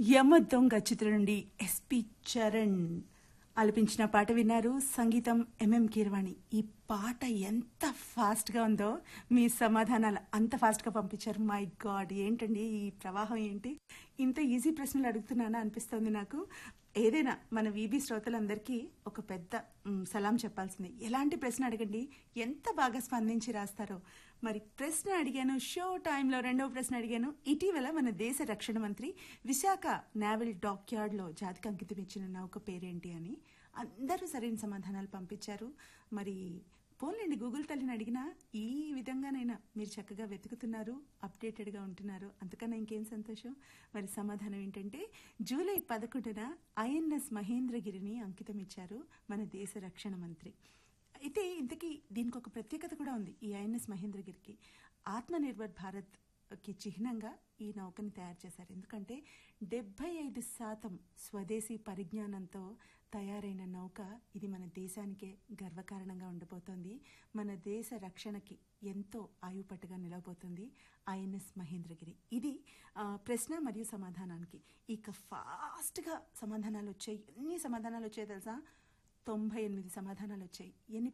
యమ దొంగ చిత్రం నుండి ఎస్పి చరణ్ ఆలపించిన పాట విన్నారు సంగీతం ఎంఎం కీరవాణి ఈ పాట ఎంత ఫాస్ట్ గా ఉందో మీ సమాధానాలు అంత ఫాస్ట్ గా పంపించారు మై గాడ్ ఏంటండి ఈ ప్రవాహం ఏంటి ఇంత ఈజీ ప్రశ్నలు అడుగుతున్నానా అనిపిస్తోంది నాకు ఏదైనా మన వీబీ శ్రోతలందరికీ ఒక పెద్ద మ్, సలాం చెప్పాల్సింది ఎలాంటి ప్రశ్న అడగండి ఎంత బాగా స్పందించి రాస్తారో మరి ప్రశ్న అడిగాను షో టైంలో రెండవ ప్రశ్న అడిగాను ఇటీవల మన దేశ రక్షణ మంత్రి విశాఖ నావల్ డాక్యార్డ్ లో జాతికి అంకితం ఇచ్చిన నౌక పేరేంటి అని అందరూ సరైన సమాధానాలు పంపించారు మరి పోన్లేండి గూగుల్ తల్లిని అడిగినా ఈ విధంగానైనా మీరు చక్కగా వెతుకుతున్నారు అప్డేటెడ్గా ఉంటున్నారు అంతకన్నా ఇంకేం సంతోషం మరి సమాధానం ఏంటంటే జూలై పదకొండున ఐఎన్ఎస్ మహేంద్రగిరిని అంకితం ఇచ్చారు మన దేశ రక్షణ మంత్రి అయితే ఇంతకీ దీనికి ఒక ప్రత్యేకత కూడా ఉంది ఈ ఐఎన్ఎస్ మహేంద్రగిరికి ఆత్మనిర్భర్ భారత్ కి చిహ్నంగా ఈ నౌకని తయారు చేశారు ఎందుకంటే డెబ్బై ఐదు శాతం స్వదేశీ పరిజ్ఞానంతో తయారైన నౌక ఇది మన దేశానికే గర్వకారణంగా ఉండబోతోంది మన దేశ రక్షణకి ఎంతో ఆయుపట్టుగా నిలవబోతుంది ఐఎన్ఎస్ మహేంద్రగిరి ఇది ఆ, ప్రశ్న మరియు సమాధానానికి ఇక ఫాస్ట్గా సమాధానాలు వచ్చాయి ఎన్ని సమాధానాలు వచ్చాయి తెలుసా తొంభై ఎనిమిది సమాధానాలు వచ్చాయి ఎన్ని